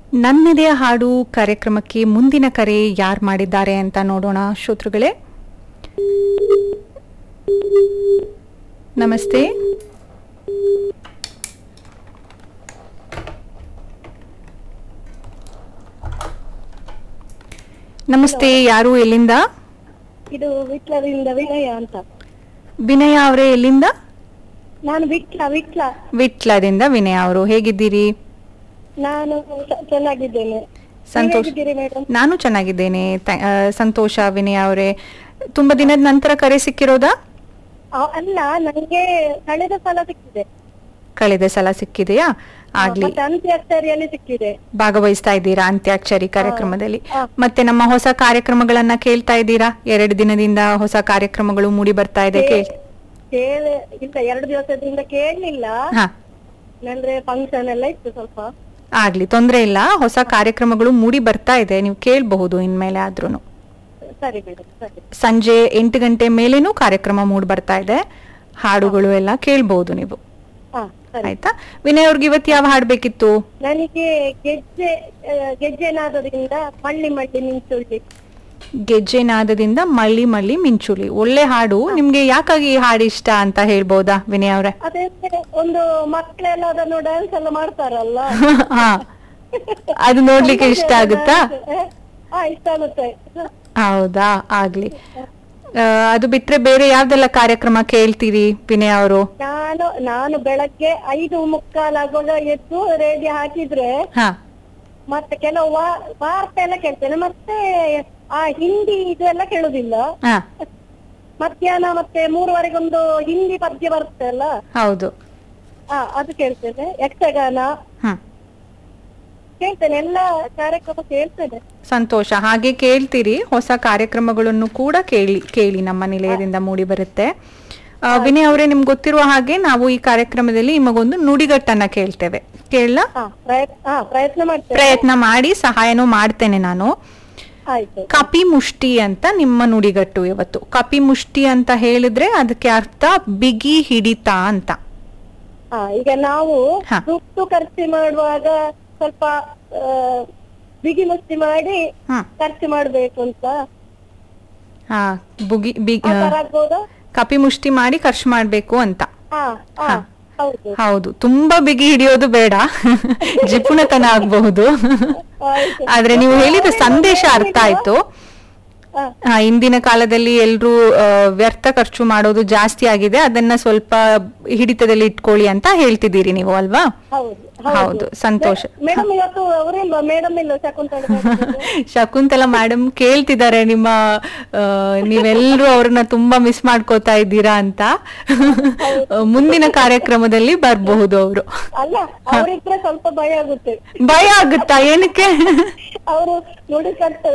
ನನ್ನೆದೆಯ ಹಾಡು ಕಾರ್ಯಕ್ರಮಕ್ಕೆ ಮುಂದಿನ ಕರೆ ಯಾರು ಮಾಡಿದ್ದಾರೆ ಅಂತ ನೋಡೋಣ ಶ್ರೋತೃಗಳೇ ನಮಸ್ತೆ ನಮಸ್ತೆ ಯಾರು ಎಲ್ಲಿಂದ ಇದು ವಿಟ್ಲದಿಂದ ವಿನಯ ಅಂತ ವಿನಯ ಅವರೇ ಎಲ್ಲಿಂದ ನಾನು ವಿಟ್ಲ ವಿಟ್ಲ ವಿಟ್ಲದಿಂದ ವಿನಯ ಅವರು ಹೇಗಿದ್ದೀರಿ ನಾನು ಚ- ಚೆನ್ನಾಗಿದ್ದೇನೆ ಸಂತೋಷ್ ಮೇಡಮ್ ನಾನು ಚೆನ್ನಾಗಿದ್ದೇನೆ ಥ- ಆ, ಸಂತೋಷ ವಿನಯ ಅವರೇ ತುಂಬಾ ದಿನದ ನಂತರ ಕರೆ ಸಿಕ್ಕಿರೋದಾ ಅಲ್ಲ ನನಗೆ ಕಳೆದ ಸಲ ಸಿಕ್ಕಿದೆ ಕಳೆದ ಸಲ ಸಿಕ್ಕಿದೆಯಾ ಆಗ್ಲಿ ಮತ್ತೆ ಅಂತ್ಯಾಕ್ಷರಿಯಲ್ಲಿ ಸಿಕ್ಕಿದೆ ಭಾಗವಹಿಸ್ತಾ ಇದ್ದೀರಾ ಅಂತ್ಯಾಕ್ಷರಿ ಕಾರ್ಯಕ್ರಮದಲ್ಲಿ ಹಾ. ಮತ್ತೆ ನಮ್ಮ ಹೊಸ ಕಾರ್ಯಕ್ರಮಗಳನ್ನ ಕೇಳ್ತಾ ಇದ್ದೀರಾ ಎರಡು ದಿನದಿಂದ ಹೊಸ ಕಾರ್ಯಕ್ರಮಗಳು ಮೂಡಿ ಬರ್ತಾ ಇದೆ ಕೇಳ್ ಕೇಳ ಇಲ್ಲ ಎರಡು ದಿವಸದಿಂದ ಕೇಳಲಿಲ್ಲ ಹಾ ಅಂದ್ರೆ ಫಂಕ್ಷನ್ ಎಲ್ಲ ಇತ್ತು ಸ್ವಲ್ಪ ಆಗ್ಲಿ ತೊಂದ್ರೆ ಇಲ್ಲ ಹೊಸ ಕಾರ್ಯಕ್ರಮಗಳು ಮೂಡಿ ಬರ್ತಾ ಇದೆ ನೀವು ಕೇಳಬಹುದು ಇನ್ಮೇಲೆ ಆದ್ರೂನು ಸರಿ ಮೇಡಮ್ ಸರಿ ಸಂಜೆ ಎಂಟು ಗಂಟೆ ಮೇಲೇನೂ ಕಾರ್ಯಕ್ರಮ ಮೂಡಿ ಬರ್ತಾ ಇದೆ ಹಾಡುಗಳು ಎಲ್ಲ ಕೇಳ್ಬಹುದು ನೀವು ಹಾ ಸರಿ ಆಯ್ತಾ ವಿನಯ್ ಅವ್ರಿಗೆ ಇವತ್ತು ಯಾವ ಹಾಡ್ ಬೇಕಿತ್ತು ನನಗೆ ಗೆಜ್ಜೆ ಆ, ಗೆಜ್ಜೆ ನಾದದಿಂದ ಮಳ್ಳಿ ಮಳ್ಳಿ ಮಿಂಚುಳ್ಳಿ ಗೆಜ್ಜೆ ನಾದದಿಂದ ಮಳ್ಳಿ ಮಳ್ಳಿ ಮಿಂಚುಲಿ ಒಳ್ಳೆ ಹಾಡು ನಿಮ್ಗೆ ಯಾಕಾಗಿ ಈ ಹಾಡು ಇಷ್ಟ ಅಂತ ಹೇಳ್ಬೋದಾ ವಿನಯ್ ಅವ್ರೆ ಅದೇ ಒಂದು ಮಕ್ಕಳೆಲ್ಲ ಅದನ್ನು ಡ್ಯಾನ್ಸ್ ಎಲ್ಲ ಮಾಡ್ತಾರಲ್ಲ ಹಾ ಅದು ನೋಡ್ಲಿಕ್ಕೆ ಇಷ್ಟ ಆಗುತ್ತಾ ಹಾ ಇಷ್ಟ ಆಗುತ್ತೆ ಹೌದಾ ಆಗ್ಲಿ ಆ, ಅದು ಬಿಟ್ರೆ ಬೇರೆ ಯಾವ್ದೆಲ್ಲ ಕಾರ್ಯಕ್ರಮ ಕೇಳ್ತೀರಿ ವಿನಯ್ ಅವರು ನಾನು ನಾನು ಬೆಳಗ್ಗೆ ಐದು ಮುಕ್ಕಾಲಾಗುವಾಗ ಎದ್ದು ರೇಡಿಯೋ ಹಾಕಿದ್ರೆ ಹಾ ಮತ್ತೆ ಕೆಲವು ವಾ- ವಾರ್ತೆ ಎಲ್ಲ ಕೇಳ್ತೇನೆ ಮತ್ತೆ ಆ ಹಿಂದಿ ಇದೆಲ್ಲ ಕೇಳುದಿಲ್ಲ ಹಾ ಮಧ್ಯಾಹ್ನ ಮತ್ತೆ ಮೂರುವರೆಗೊಂದು ಹಿಂದಿ ಪದ್ಯ ಬರುತ್ತೆ ಅಲ್ಲ ಹೌದು ಹಾ ಅದು ಕೇಳ್ತೇನೆ ಯಕ್ಷಗಾನ ಹ್ಮ್ ಕೇಳ್ತೇನೆ ಎಲ್ಲ ಕಾರ್ಯಕ್ರಮ ಕೇಳ್ತೇನೆ ಸಂತೋಷ ಹಾಗೆ ಕೇಳ್ತೀರಿ ಹೊಸ ಕಾರ್ಯಕ್ರಮಗಳನ್ನು ಕೂಡ ಕೇಳಿ ಕೇಳಿ ನಮ್ಮ ನಿಲಯದಿಂದ ಮೂಡಿ ಬರುತ್ತೆ ಆ, ವಿನಯ್ ಅವರೇ ನಿಮ್ಗೆ ಗೊತ್ತಿರುವ ಹಾಗೆ ನಾವು ಈ ಕಾರ್ಯಕ್ರಮದಲ್ಲಿ ನಿಮಗೊಂದು ನುಡಿಗಟ್ಟನ್ನ ಕೇಳ್ತೇವೆ ಕೇಳ ಹಾ ಪ್ರಯತ್ನ ಹಾ ಪ್ರಯತ್ನ ಮಾಡ್ತೇನೆ ಪ್ರಯತ್ನ ಮಾಡಿ ಸಹಾಯನೂ ಮಾಡ್ತೇನೆ ನಾನು ಆಯ್ತು ಕಪಿ ಮುಷ್ಟಿ ಅಂತ ನಿಮ್ಮ ನುಡಿಗಟ್ಟು ಇವತ್ತು ಕಪಿ ಮುಷ್ಟಿ ಅಂತ ಹೇಳಿದ್ರೆ ಅದಕ್ಕೆ ಅರ್ಥ ಬಿಗಿ ಹಿಡಿತ ಅಂತ ಹಾ ಈಗ ನಾವು ಹಾ. ದುಡ್ಡು ಖರ್ಚು ಮಾಡುವಾಗ ಸ್ವಲ್ಪ ಆ, ಬಿಗಿ ಮುಷ್ಟಿ ಮಾಡಿ ಹ್ಮ್ ಖರ್ಚು ಮಾಡ್ಬೇಕು ಅಂತ ಹಾ ಬುಗಿ ಬಿ ಆ ತರ ಆಗ್ಬೋದಾ ಕಪಿ ಮುಷ್ಟಿ ಮಾಡಿ ಖರ್ಚು ಮಾಡ್ಬೇಕು ಅಂತ ಹಾ ಹಾ ಹಾ. ಹೌದು ಹೌದು ತುಂಬಾ ಬಿಗಿ ಹಿಡಿಯೋದು ಬೇಡ ಜಿಪುಣತನ ಆಗಬಹುದು ಆಯ್ತು. ಆದ್ರೆ ನೀವು ಹೇಳಿದ ಸಂದೇಶ ಅರ್ಥ ಆಯ್ತು ಹಾ, ಆ, ಇಂದಿನ ಕಾಲದಲ್ಲಿ ಎಲ್ರು ಆ, ವ್ಯರ್ಥ ಖರ್ಚು ಮಾಡೋದು ಜಾಸ್ತಿ ಆಗಿದೆ ಅದನ್ನ ಸ್ವಲ್ಪ ಹಿಡಿತದಲ್ಲಿ ಇಟ್ಕೊಳ್ಳಿ ಅಂತ ಹೇಳ್ತಿದ್ದೀರಿ ನೀವು ಅಲ್ವಾ ಹೌದು ಹೌದು ಸಂತೋಷ ಮೇಡಮ್ ಇವತ್ತು ಅವರಿಲ್ವಾ ಮೇಡಮ್ ಇಲ್ಲ ಶಕುಂತಳ ಶಕುಂತಲ ಮೇಡಮ್ ಕೇಳ್ತಿದ್ದಾರೆ ನಿಮ್ಮ ಆ, ನೀವೆಲ್ರೂ ಅವ್ರನ್ನ ತುಂಬಾ ಮಿಸ್ ಮಾಡ್ಕೋತಾ ಇದ್ದೀರಾ ಅಂತ ಮುಂದಿನ ಕಾರ್ಯಕ್ರಮದಲ್ಲಿ ಬರಬಹುದು ಅವರು ಅಲ್ಲ ಅವರಿದ್ರೆ ಸ್ವಲ್ಪ ಭಯ ಆಗುತ್ತೆ ಭಯ ಆಗುತ್ತಾ ಏನಕ್ಕೆ ಅವರು ನುಡಿ ಕಟ್ಟು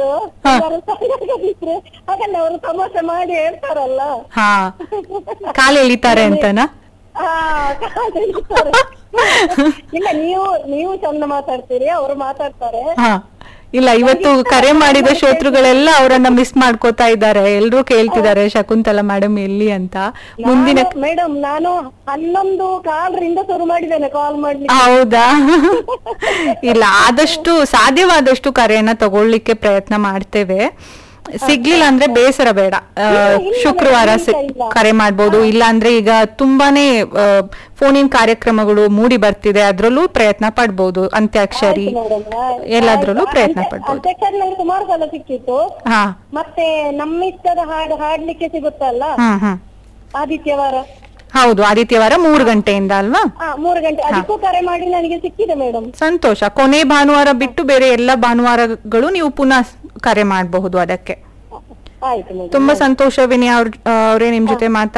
ಇದ್ರೆ ಹಾಗಲ್ಲ ಅವರು ತಮಾಷೆ ಮಾಡಿ ಹೇಳ್ತಾರಲ್ಲ ಹಾ ಕಾಲು ಎಳಿತಾರೆ ಅಂತನಾ ಆ, ಕಾಲ್ ಎಳಿತಾರೆ. ಇಲ್ಲ ನೀವು ನೀವು ಚಂದ ಮಾತಾಡ್ತೀರಿ ಅವರು ಮಾತಾಡ್ತಾರೆ ಹಾ ಇಲ್ಲ ಇವತ್ತು ಕರೆ ಮಾಡಿದ ಶ್ರೋತೃಗಳೆಲ್ಲ ಅವರನ್ನ ಮಿಸ್ ಮಾಡ್ಕೋತಾ ಇದ್ದಾರೆ ಎಲ್ರೂ ಕೇಳ್ತಿದ್ದಾರೆ ಶಕುಂತಲ ಮೇಡಮ್ ಎಲ್ಲಿ ಅಂತ ಮುಂದಿನ ಮೇಡಮ್ ನಾನು ಹನ್ನೊಂದು ಕಾಲರಿಂದ ಶುರು ಮಾಡಿದ್ದೇನೆ ಕಾಲ್ ಮಾಡ್ಲಿಕ್ಕೆ ಹೌದಾ ಇಲ್ಲ ಆದಷ್ಟು ಸಾಧ್ಯವಾದಷ್ಟು ಕರೆಯನ್ನ ತಗೊಳ್ಳಿಕ್ಕೆ ಪ್ರಯತ್ನ ಮಾಡ್ತೇವೆ ಸಿಗ್ಲಿಲ್ಲ ಅಂದ್ರೆ ಬೇಸರ ಬೇಡ ಆ, ಶುಕ್ರವಾರ ಸಿ- ಕರೆ ಮಾಡ್ಬೋದು ಇಲ್ಲ ಅಂದ್ರೆ ಈಗ ತುಂಬಾನೇ ಫೋನಿನ ಕಾರ್ಯಕ್ರಮಗಳು ಮೂಡಿ ಬರ್ತಿದೆ ಅದ್ರಲ್ಲೂ ಪ್ರಯತ್ನ ಪಡ್ಬೋದು ಅಂತ್ಯಾಕ್ಷರಿ ಮೇಡಮ್ ಎಲ್ಲದ್ರಲ್ಲೂ ಪ್ರಯತ್ನ ಪಡ್ಬೋದು ಅಧ್ಯಕ್ಷರು ನಂಗೆ ಸುಮಾರು ಸಲ ಸಿಕ್ಕಿತ್ತು ಹಾ ಮತ್ತೆ ನಮ್ಮಿಷ್ಟದ ಹಾಡು ಹಾಡ್ಲಿಕ್ಕೆ ಸಿಗುತ್ತಲ್ಲ ಹ್ಮ್ ಹ್ಮ್ ಆದಿತ್ಯವಾರ ಹೌದು ಆದಿತ್ಯವಾರ ಮೂರು ಗಂಟೆಯಿಂದ ಅಲ್ವಾ ಆ ಮೂರು ಗಂಟೆ ಅದಕ್ಕೂ ಕರೆ ಮಾಡಿ ನನಗೆ ಸಿಕ್ಕಿದೆ ಮೇಡಮ್ ಸಂತೋಷ ಕೊನೆ ಭಾನುವಾರ ಬಿಟ್ಟು ಬೇರೆ ಎಲ್ಲ ಭಾನುವಾರಗಳು ನೀವು ಪುನಃ ಕರೆ ಮಾಡಬಹುದು ಅದಕ್ಕೆ ಆಯ್ತು ಮೇಡಮ್ ತುಂಬಾ ಸಂತೋಷ ವಿನಯ್ ಅವ್ರ ಅವರೇ ನಿಮ್ ಜೊತೆ ಮಾತಾಡಿ